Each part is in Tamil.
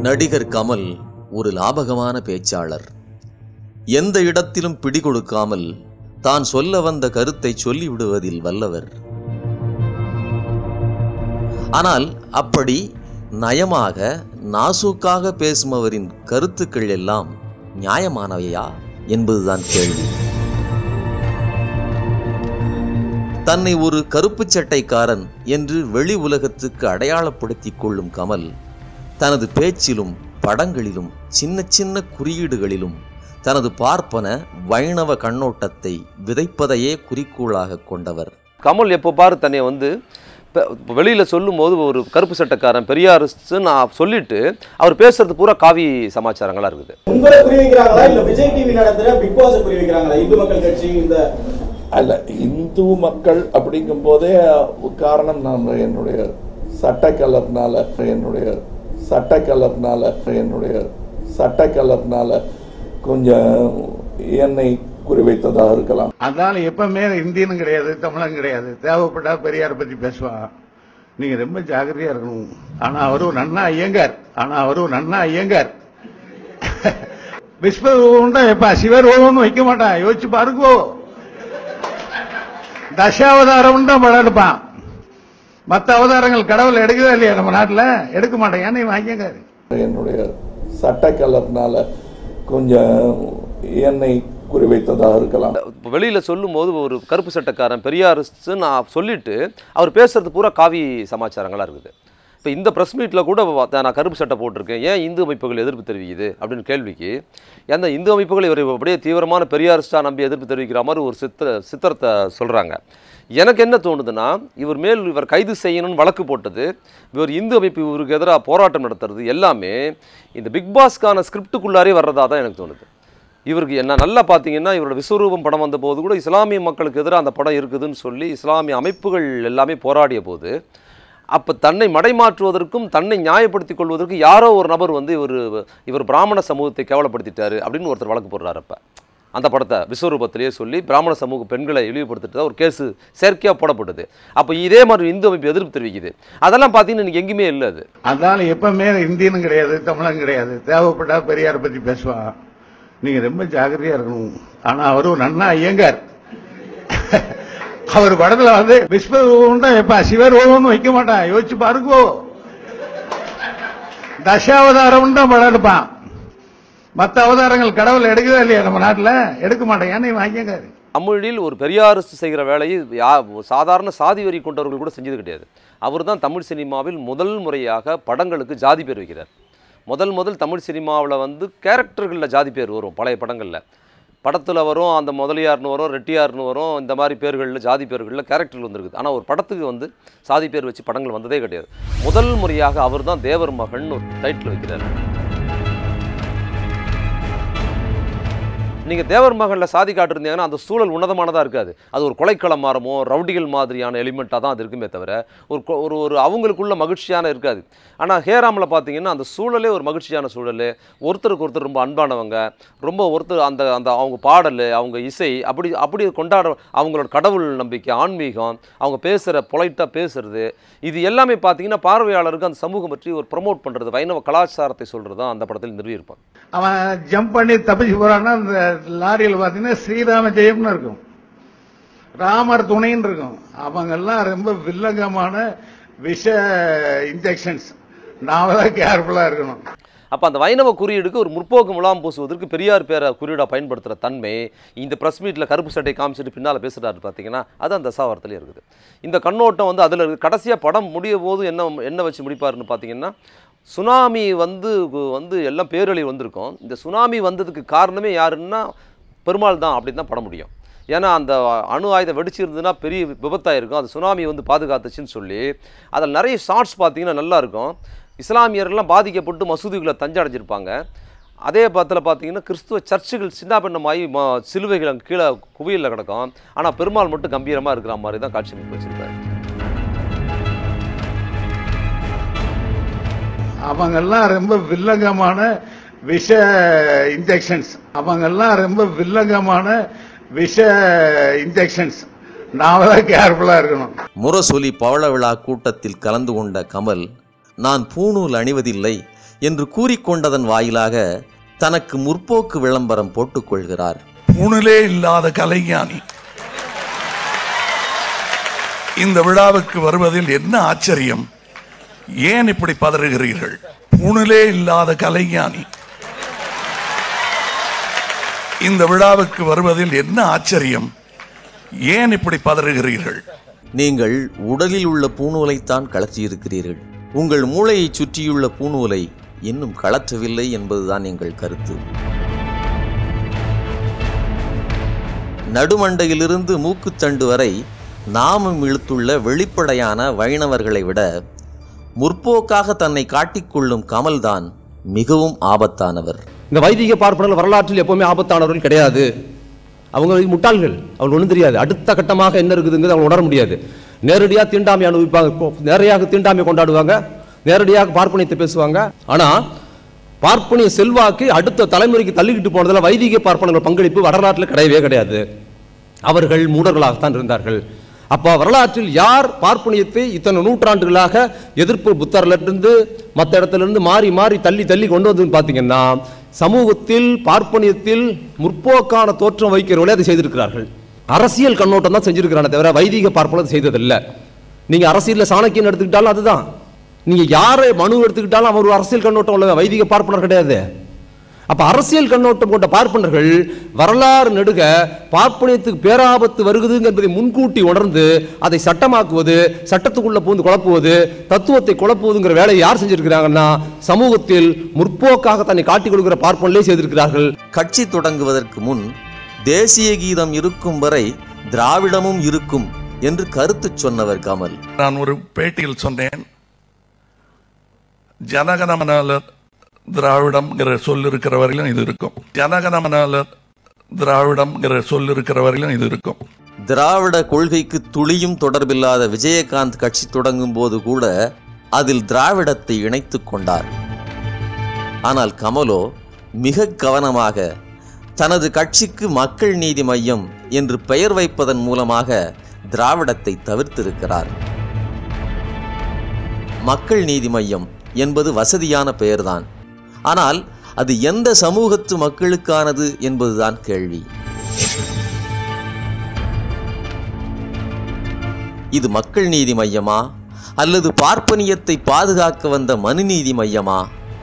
நடிகர் கமல் ஒரு லாபகமான பேச்சாளர் எந்த இடத்திலும் பிடி கொடுக்காமல் தான் சொல்ல வந்த கருத்தை சொல்லிவிடுவதில் வல்லவர் ஆனால் அப்படி நயமாக நாசூக்காக பேசுபவரின் கருத்துக்கள் எல்லாம் நியாயமானவையா என்பதுதான் கேள்வி தன்னை ஒரு கருப்புச் சட்டைக்காரன் என்று வெளி உலகத்துக்கு அடையாளப்படுத்திக் கொள்ளும் கமல் தனது பேச்சிலும் படங்களிலும் சின்ன சின்ன குறியீடுகளிலும் தனது பார்ப்பன வைணவ கண்ணோட்டத்தை விதைப்பதையே குறிக்கோளாக கொண்டவர் கமல் எப்போ பாரு தன்னை வந்து இப்போ வெளியில் சொல்லும்போது ஒரு கருப்பு சட்டக்காரன் பெரியாரிஸ்ட் நான் சொல்லிட்டு அவர் பேசுறது பூரா காவி சமாச்சாரங்களா இருக்குது உங்களை குறி வைக்கிறாங்களா இல்ல விஜய் டிவி நடத்துற பிக் பாஸ் குறி வைக்கிறாங்களா இந்து மக்கள் கட்சி இந்த அல்ல இந்து மக்கள் அப்படிங்கும் போதே காரணம் நான் என்னுடைய சட்ட கலர்னால என்னுடைய சட்ட கலர்னால என்னுடைய சட்ட கலர்னால கொஞ்சம் என்னை குறிவைத்ததாக இருக்கலாம் அதனால எப்பவுமே இந்தியனும் கிடையாது தமிழன் கிடையாது தேவைப்பட்டா பெரியார் பத்தி பேசுவான் நீங்க ரொம்ப ஜாக்கிரதையா இருக்கணும் ஆனா அவரும் நன்னா ஐயங்கார் ஆனா அவரும் நன்னா ஐயங்கார் விஸ்வரூபம்னா எப்ப சிவரூபம்னு வைக்க மாட்டான் யோசிச்சு பாருங்கோ தசாவதாரம் தான் படம் எடுப்பான் மத்த அவதாரங்கள் கடவுள் எடுக்குதா இல்லையா நம்ம நாட்டுல எடுக்க மாட்டேன் ஏன்னா இவன் ஐயங்காரு என்னுடைய சட்ட கலர்னால கொஞ்சம் என்னை குறிவைத்ததாக இருக்கலாம் இப்போ வெளியில் சொல்லும்போது ஒரு கருப்பு சட்டக்காரன் பெரியாரிஸ்ட் நான் சொல்லிட்டு அவர் பேசுறது பூரா காவி சமாச்சாரங்களா இருக்குது இப்போ இந்த ப்ரெஸ் மீட்டில் கூட வ- நான் கருப்பு சட்டை போட்டிருக்கேன் ஏன் இந்து அமைப்புகள் எதிர்ப்பு தெரிவிக்குது அப்படின்னு கேள்விக்கு அந்த இந்து அமைப்புகள் இவர் அப்படியே தீவிரமான பெரியாரிஸ்டாக நம்பி எதிர்ப்பு தெரிவிக்கிற மாதிரி ஒரு சித்திர சித்திரத்தை சொல்கிறாங்க எனக்கு என்ன தோணுதுன்னா இவர் மேல் இவர் கைது செய்யணும்னு வழக்கு போட்டது இவர் இந்து அமைப்பு இவருக்கு எதிராக போராட்டம் நடத்துறது எல்லாமே இந்த பிக் பாஸ்க்கான ஸ்கிரிப்டுக்குள்ளாரே வர்றதா தான் எனக்கு தோணுது இவருக்கு என்ன நல்லா பார்த்தீங்கன்னா இவரோட விஸ்வரூபம் படம் வந்த போது கூட இஸ்லாமிய மக்களுக்கு எதிராக அந்த படம் இருக்குதுன்னு சொல்லி இஸ்லாமிய அமைப்புகள் எல்லாமே போராடிய போது அப்போ தன்னை மடைமாற்றுவதற்கும் தன்னை நியாயப்படுத்திக் கொள்வதற்கும் யாரோ ஒரு நபர் வந்து இவர் இவர் பிராமண சமூகத்தை கேவலப்படுத்திட்டாரு அப்படின்னு ஒருத்தர் வழக்கு போடுறாரு அப்போ அந்த படத்தை விஸ்வரூபத்திலேயே சொல்லி பிராமண சமூக பெண்களை இழிவுபடுத்திட்டு ஒரு கேஸு செயற்கையாக போடப்பட்டது அப்போ இதே மாதிரி இந்து அமைப்பு எதிர்ப்பு தெரிவிக்குது அதெல்லாம் பார்த்தீங்கன்னா இன்னைக்கு எங்கேயுமே இல்லை அது அதனால எப்பவுமே இந்தியனும் கிடையாது தமிழன் கிடையாது தேவைப்பட்டா பெரியார் பத்தி பேசுவான் நீங்க ரொம்ப ஜாக்கிரதையா இருக்கணும் ஆனா அவரும் நன்னா ஐயங்கார் அவர் படத்துல வந்து விஸ்வரூபம் தான் எப்ப சிவரூபம்னு வைக்க மாட்டான் யோசிச்சு பாருங்கோ தசாவதாரம் தான் படம் எடுப்பான் மத்த அவதாரங்கள் கடவுள் எடுக்குதா இல்லையா நம்ம நாட்டுல எடுக்க மாட்டேன் ஏன்னா இவன் ஐயங்காரு தமிழில் ஒரு பெரியாரிஸ்ட் செய்கிற வேலையை யா சாதாரண சாதி வரி கொண்டவர்கள் கூட செஞ்சது கிடையாது அவர் தான் தமிழ் சினிமாவில் முதல் முறையாக படங்களுக்கு ஜாதி பேர் வைக்கிறார் முதல் முதல் தமிழ் சினிமாவில் வந்து கேரக்டர்களில் ஜாதி பேர் வரும் பழைய படங்களில் படத்தில் வரும் அந்த முதலியார்னு வரும் ரெட்டியார்னு வரும் இந்த மாதிரி பேர்களில் ஜாதி பேர்களில் கேரக்டர்கள் வந்திருக்குது ஆனால் ஒரு படத்துக்கு வந்து சாதி பேர் வச்சு படங்கள் வந்ததே கிடையாது முதல் முறையாக அவர் தான் தேவர் மகன் ஒரு டைட்டில் வைக்கிறார் நீங்கள் தேவர் மகளில் சாதி காட்டிருந்தீங்கன்னா அந்த சூழல் உன்னதமானதாக இருக்காது அது ஒரு கொலைக்களம் மாறமோ ரவுடிகள் மாதிரியான எலிமெண்ட்டாக தான் அது இருக்குமே தவிர ஒரு கொ- ஒரு ஒரு அவங்களுக்குள்ள மகிழ்ச்சியான இருக்காது ஆனால் ஹேராமில் பார்த்தீங்கன்னா அந்த சூழலே ஒரு மகிழ்ச்சியான சூழல் ஒருத்தருக்கு ஒருத்தர் ரொம்ப அன்பானவங்க ரொம்ப ஒருத்தர் அந்த அந்த அவங்க பாடல் அவங்க இசை அப்படி அப்படி கொண்டாட அவங்களோட கடவுள் நம்பிக்கை ஆன்மீகம் அவங்க பேசுகிற பொலைட்டாக பேசுறது இது எல்லாமே பார்த்தீங்கன்னா பார்வையாளருக்கு அந்த சமூகம் பற்றி ஒரு ப்ரமோட் பண்ணுறது வைணவ கலாச்சாரத்தை சொல்கிறது தான் அந்த படத்தில் நிறுவியிருப்பாங்க அவன் ஜம்ப் பண்ணி தப்பிச்சு போறான்னா அந்த லாரியில் பாத்தீங்கன்னா ஸ்ரீராம ஜெயம்னு இருக்கும் ராமர் துணைன்னு இருக்கும் அவங்க எல்லாம் ரொம்ப வில்லங்கமான விஷ இன்ஜெக்ஷன்ஸ் நாம தான் கேர்ஃபுல்லா இருக்கணும் அப்போ அந்த வைணவ குறியீடுக்கு ஒரு முற்போக்கு முலாம் பூசுவதற்கு பெரியார் பேரை குறியீடாக பயன்படுத்துகிற தன்மை இந்த ப்ரெஸ் மீட்டில் கருப்பு சட்டை காமிச்சிட்டு பின்னால் பேசுகிறாரு பார்த்தீங்கன்னா அது அந்த தசாவரத்துலேயே இருக்குது இந்த கண்ணோட்டம் வந்து அதில் இருக்குது கடைசியாக படம் முடிய போது என்ன என்ன வச்சு முடிப்பாருன்னு பார்த்தீங்கன்னா சுனாமி வந்து வந்து எல்லாம் பேரழி வந்திருக்கும் இந்த சுனாமி வந்ததுக்கு காரணமே யாருன்னா பெருமாள் தான் அப்படின்னு தான் பட முடியும் ஏன்னா அந்த அணு ஆயுதம் வெடிச்சிருந்ததுன்னா பெரிய விபத்தாயிருக்கும் அது சுனாமி வந்து பாதுகாத்துச்சுன்னு சொல்லி அதில் நிறைய ஷார்ட்ஸ் பார்த்தீங்கன்னா நல்லா இருக்கும் இஸ்லாமியர்கள்லாம் பாதிக்கப்பட்டு மசூதிகளை தஞ்சை அடைஞ்சிருப்பாங்க அதே பத்தில் பார்த்தீங்கன்னா கிறிஸ்துவ சர்ச்சுகள் சின்ன பின்னமாகி ம சிலுவைகள் அங்க கீழே குவியலில் கிடக்கும் ஆனால் பெருமாள் மட்டும் கம்பீரமாக இருக்கிற மாதிரி தான் காட்சி அமைப்பு வச்சிருப்பாரு அவங்க எல்லாம் ரொம்ப வில்லங்கமான விஷ இன்ஜெக்ஷன்ஸ் அவங்க எல்லாம் ரொம்ப வில்லங்கமான விஷ இன்ஜெக்ஷன்ஸ் நாம தான் கேர்ஃபுல்லா இருக்கணும் முரசொலி பவள விழா கூட்டத்தில் கலந்து கொண்ட கமல் நான் பூணூல் அணிவதில்லை என்று கூறிக்கொண்டதன் வாயிலாக தனக்கு முற்போக்கு விளம்பரம் போட்டுக்கொள்கிறார் ஊழலே இல்லாத கலைஞானி இந்த விழாவுக்கு வருவதில் என்ன ஆச்சரியம் ஏன் இப்படி பதறுகிறீர்கள் ஊழலே இல்லாத கலைஞானி இந்த விழாவுக்கு வருவதில் என்ன ஆச்சரியம் ஏன் இப்படி பதறுகிறீர்கள் நீங்கள் உடலில் உள்ள பூணூலைத்தான் கழற்றியிருக்கிறீர்கள் உங்கள் மூளையைச் சுற்றியுள்ள பூணூலை இன்னும் கழற்றவில்லை என்பதுதான் எங்கள் கருத்து நடுமண்டையிலிருந்து மூக்குத்தண்டு வரை நாமம் இழுத்துள்ள வெளிப்படையான வைணவர்களை விட முற்போக்காக தன்னை காட்டிக்கொள்ளும் கமல்தான் மிகவும் ஆபத்தானவர் இந்த வைதிக பார்ப்பனர்கள் வரலாற்றில் எப்பவுமே ஆபத்தானவர்கள் கிடையாது அவங்க முட்டாள்கள் அவங்க ஒன்றும் தெரியாது அடுத்த கட்டமாக என்ன இருக்குதுங்கிறது அவங்க உணர முடியாது நேரடியாக தீண்டாமை அனுபவிப்பாங்க கொ- நேரடியாக தீண்டாமை கொண்டாடுவாங்க நேரடியாக பார்ப்பனியத்தை பேசுவாங்க ஆனா பார்ப்பனிய செல்வாக்கு அடுத்த தலைமுறைக்கு தள்ளிக்கிட்டு போனதுல வைதிக பார்ப்பனர்கள் பங்களிப்பு வரலாற்றில் கிடையவே கிடையாது அவர்கள் மூடர்களாகத்தான் இருந்தார்கள் அப்போ வரலாற்றில் யார் பார்ப்பனியத்தை இத்தனை நூற்றாண்டுகளாக எதிர்ப்பு புத்தரிலிருந்து மற்ற இடத்துல இருந்து மாறி மாறி தள்ளி தள்ளி கொண்டு வந்து பார்த்தீங்கன்னா சமூகத்தில் பார்ப்பனியத்தில் முற்போக்கான தோற்றம் வைக்கிறவர்களே அதை செய்திருக்கிறார்கள் அரசியல் கண்ணோட்டம் தான் செஞ்சிருக்கிறானே தவிர வைதிக பார்ப்பனர் செய்ததில்லை நீங்க அரசியல்ல சாணக்கியன் எடுத்துக்கிட்டாலும் அதுதான் நீங்க யாரை மனு எடுத்துக்கிட்டாலும் அவர் ஒரு அரசியல் கண்ணோட்டம் உள்ள வைதிக பார்ப்பனர் கிடையாது அப்ப அரசியல் கண்ணோட்டம் கொண்ட பார்ப்பனர்கள் வரலாறு நெடுக பார்ப்பனியத்துக்கு பேராபத்து வருகுதுங்க என்பதை முன்கூட்டி உணர்ந்து அதை சட்டமாக்குவது சட்டத்துக்குள்ள பூந்து குழப்புவது தத்துவத்தை குழப்புவதுங்கிற வேலையை யார் செஞ்சிருக்கிறாங்கன்னா சமூகத்தில் முற்போக்காக தன்னை காட்டிக் கொடுக்கிற பார்ப்பனர்களே செய்திருக்கிறார்கள் கட்சி தொடங்குவதற்கு முன் தேசிய கீதம் இருக்கும் வரை திராவிடமும் இருக்கும் என்று கருத்து சொன்னவர் கமல் நான் ஒரு பேட்டியில் சொன்னேன் ஜனகணமனால திராவிடம்ங்கிற சொல் இருக்கிற வரையிலும் இது இருக்கும் ஜனகணமனால திராவிடம்ங்கிற சொல் இருக்கிற வரையிலும் இது இருக்கும் திராவிட கொள்கைக்கு துளியும் தொடர்பில்லாத விஜயகாந்த் கட்சி தொடங்கும் போது கூட அதில் திராவிடத்தை இணைத்துக் கொண்டார் ஆனால் கமலோ மிக கவனமாக தனது கட்சிக்கு மக்கள் நீதி மையம் என்று பெயர் வைப்பதன் மூலமாக திராவிடத்தை தவிர்த்திருக்கிறார் மக்கள் நீதி மையம் என்பது வசதியான பெயர்தான் ஆனால் அது எந்த சமூகத்து மக்களுக்கானது என்பதுதான் கேள்வி இது மக்கள் நீதி மையமா அல்லது பார்ப்பனியத்தை பாதுகாக்க வந்த மனுநீதி மையமா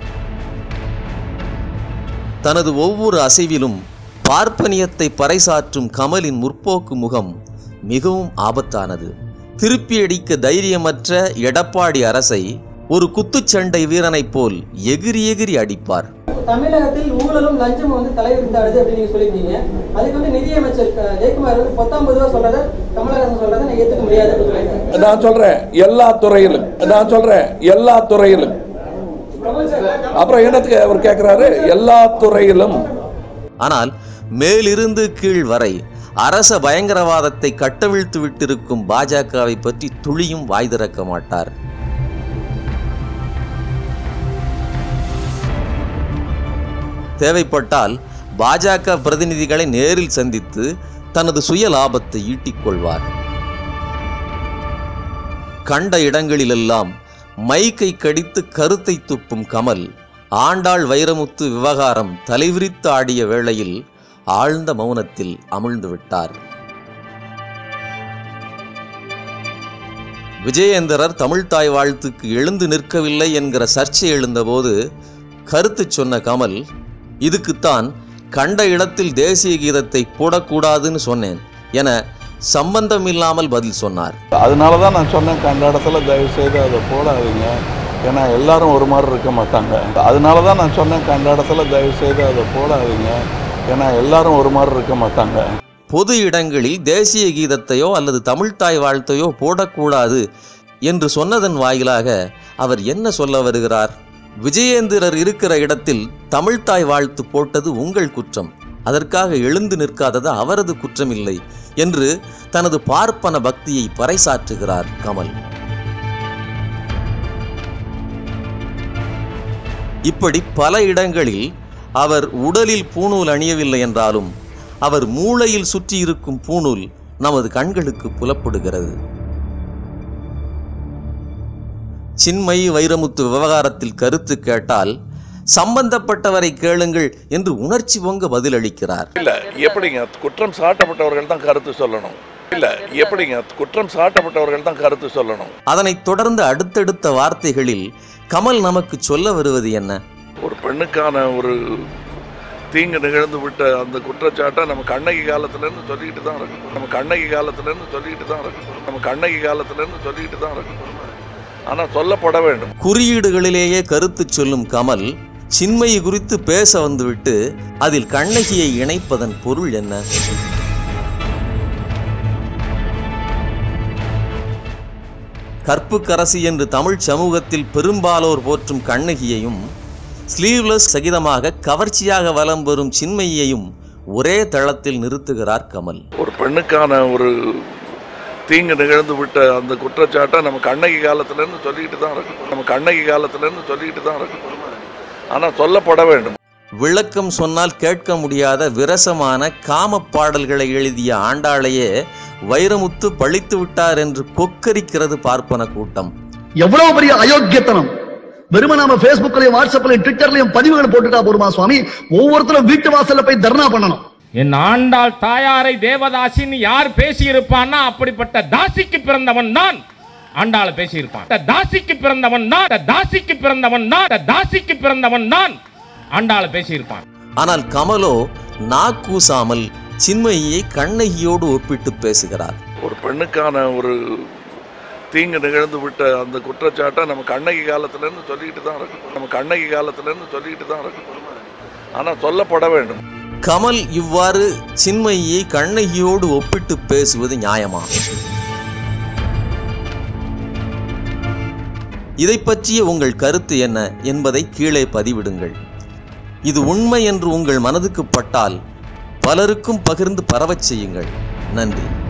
தனது ஒவ்வொரு அசைவிலும் பார்ப்பனியத்தை பறைசாற்றும் கமலின் முற்போக்கு முகம் மிகவும் ஆபத்தானது திருப்பியடிக்க தைரியமற்ற எடப்பாடி அரசை ஒரு குத்துச்சண்டை வீரனைப் போல் எகிரி எகிரி அடிப்பார் தமிழகத்தில் ஊழலும் லஞ்சமும் வந்து தலைவிரித்தாடுது அப்படின்னு நீங்க சொல்லியிருக்கீங்க அதுக்கு வந்து நிதியமைச்சர் அஹ், ஜெயக்குமார் வந்து பத்தொன்பது ரூபா சொல்றத கமலஹாசன் சொல்றதை நான் ஏத்துக்க முடியாது அப்படின்னு சொல்லியிருக்காங்க நான் சொல்றேன் எல்லா துறையிலும் நான் சொல்றேன் எல்லா துறையிலும் கமல் சார் அப்புறம் என்னத்துக்கு அவர் கேட்கிறாரு எல்லா துறையிலும் ஆனால் மேலிருந்து கீழ் வரை அரச பயங்கரவாதத்தை கட்டவிழ்த்து விட்டிருக்கும் பாஜகவை பற்றி துளியும் வாய் திறக்க மாட்டார் தேவைப்பட்டால் பாஜக பிரதிநிதிகளை நேரில் சந்தித்து தனது சுய லாபத்தை ஈட்டிக் கொள்வார் கண்ட இடங்களிலெல்லாம் மைக்கை கடித்து கருத்தை துப்பும் கமல் ஆண்டாள் வைரமுத்து விவகாரம் தலைவிரித்து ஆடிய வேளையில் ஆழ்ந்த மௌனத்தில் அமிழ்ந்து விட்டார் விஜயேந்திரர் தமிழ்த்தாய் வாழ்த்துக்கு எழுந்து நிற்கவில்லை என்கிற சர்ச்சை எழுந்தபோது கருத்து சொன்ன கமல் இதுக்குத்தான் கண்ட இடத்தில் தேசிய கீதத்தை போடக்கூடாதுன்னு சொன்னேன் என சம்பந்தம் இல்லாமல் பதில் சொன்னார் அதனால தான் நான் சொன்னேன் கண்ட இடத்துல தயவு செய்து அதை போடாதீங்க ஏன்னா எல்லாரும் ஒரு மாதிரி இருக்க மாட்டாங்க அதனால தான் நான் சொன்னேன் கண்ட இடத்துல தயவு செய்து அதை போடாதீங்க ஏன்னா எல்லாரும் ஒரு மாதிரி இருக்க மாட்டாங்க பொது இடங்களில் தேசிய கீதத்தையோ அல்லது தமிழ்த்தாய் வாழ்த்தையோ போடக்கூடாது என்று சொன்னதன் வாயிலாக அவர் என்ன சொல்ல வருகிறார் விஜயேந்திரர் இருக்கிற இடத்தில் தமிழ்த்தாய் வாழ்த்து போட்டது உங்கள் குற்றம் அதற்காக எழுந்து நிற்காதது அவரது குற்றமில்லை என்று தனது பார்ப்பன பக்தியை பறைசாற்றுகிறார் கமல் இப்படி பல இடங்களில் அவர் உடலில் பூணூல் அணியவில்லை என்றாலும் அவர் மூளையில் சுற்றியிருக்கும் பூணூல் நமது கண்களுக்கு புலப்படுகிறது சின்மயி வைரமுத்து விவகாரத்தில் கருத்து கேட்டால் சம்பந்தப்பட்டவரை கேளுங்கள் என்று உணர்ச்சி பொங்க பதிலளிக்கிறார் இல்ல எப்படிங்க குற்றம் சாட்டப்பட்டவர்கள் தான் கருத்து சொல்லணும் இல்ல எப்படிங்க குற்றம் சாட்டப்பட்டவர்கள் தான் கருத்து சொல்லணும் அதனைத் தொடர்ந்து அடுத்தடுத்த வார்த்தைகளில் கமல் நமக்கு சொல்ல வருவது என்ன ஒரு பெண்ணுக்கான ஒரு தீங்கு நிகழ்ந்து விட்ட அந்த குற்றச்சாட்டை நம்ம கண்ணகி காலத்துல இருந்து சொல்லிட்டு தான் இருக்கோம் நம்ம கண்ணகி காலத்துல இருந்து சொல்லிட்டு தான் இருக்கோம் நம்ம கண்ணகி காலத்துல இருந்து சொல்லிட்டு தான் இருக்கோம் ஆனா சொல்லப்பட வேண்டும் குறியீடுகளிலேயே கருத்து சொல்லும் கமல் சின்மயி குறித்து பேச வந்துவிட்டு அதில் கண்ணகியை இணைப்பதன் பொருள் என்ன கற்புக்கரசி என்று தமிழ் சமூகத்தில் பெரும்பாலோர் போற்றும் கண்ணகியையும் ஸ்லீவ்லெஸ் சகிதமாக கவர்ச்சியாக வலம் வரும் சின்மயியையும் ஒரே தளத்தில் நிறுத்துகிறார் கமல் ஒரு பெண்ணுக்கான ஒரு தீங்கு நிகழ்ந்து விட்ட அந்த குற்றச்சாட்டை நம்ம கண்ணகி காலத்துல இருந்து சொல்லிட்டு தான் இருக்கோம் நம்ம கண்ணகி காலத்துல இருந்து சொல்லிட்டு தான் இருக்கோம் ஆனா சொல்லப்பட வேண்டும் விளக்கம் சொன்னால் கேட்க முடியாத விரசமான காம பாடல்களை எழுதிய ஆண்டாளையே வைரமுத்து பழித்து விட்டார் என்று கொக்கரிக்கிறது பார்ப்பன கூட்டம் எவ்வளவு பெரிய அயோக்கியத்தனம் வெறும நாம Facebookலயும் வாட்ஸ்அப்லயும் ட்விட்டர்லயும் பதிவுகள் போட்டுட்டா போருமா சுவாமி ஒவ்வொருத்தரும் வீட்டு வாசல்ல போய் தர்ணா பண்ணணும் என் ஆண்டாள் தாயாரை தேவதாசின்னு யார் பேசியிருப்பான்னா அப்படிப்பட்ட தாசிக்கு பிறந்தவன் நான் ஆண்டாள பேசியிருப்பான் இந்த தாசிக்கு பிறந்தவன் நான் இந்த தாசிக்கு பிறந்தவன் நான் இந்த தாசிக்கு பிறந்தவன் நான் ஆண்டாள பேசியிருப்பான் ஆனால் கமலோ நாக்கூசாமல் சின்மயியை கண்ணகியோடு ஒப்பிட்டு பேசுகிறார் ஒரு பெண்ணுக்கான ஒரு தீங்கு நிகழ்ந்து விட்ட அந்த குற்றச்சாட்டை நம்ம கண்ணகி காலத்துல இருந்து சொல்லிட்டு தான் இருக்கோம் நம்ம கண்ணகி காலத்துல இருந்து சொல்லிட்டு தான் இருக்கோம் ஆனா சொல்லப்பட வேண்டும் கமல் இவ்வாறு சின்மயியை கண்ணகியோடு ஒப்பிட்டு பேசுவது நியாயமா இதை பற்றிய உங்கள் கருத்து என்ன என்பதை கீழே பதிவிடுங்கள் இது உண்மை என்று உங்கள் மனதுக்கு பட்டால் பலருக்கும் பகிர்ந்து பரவச் செய்யுங்கள் நன்றி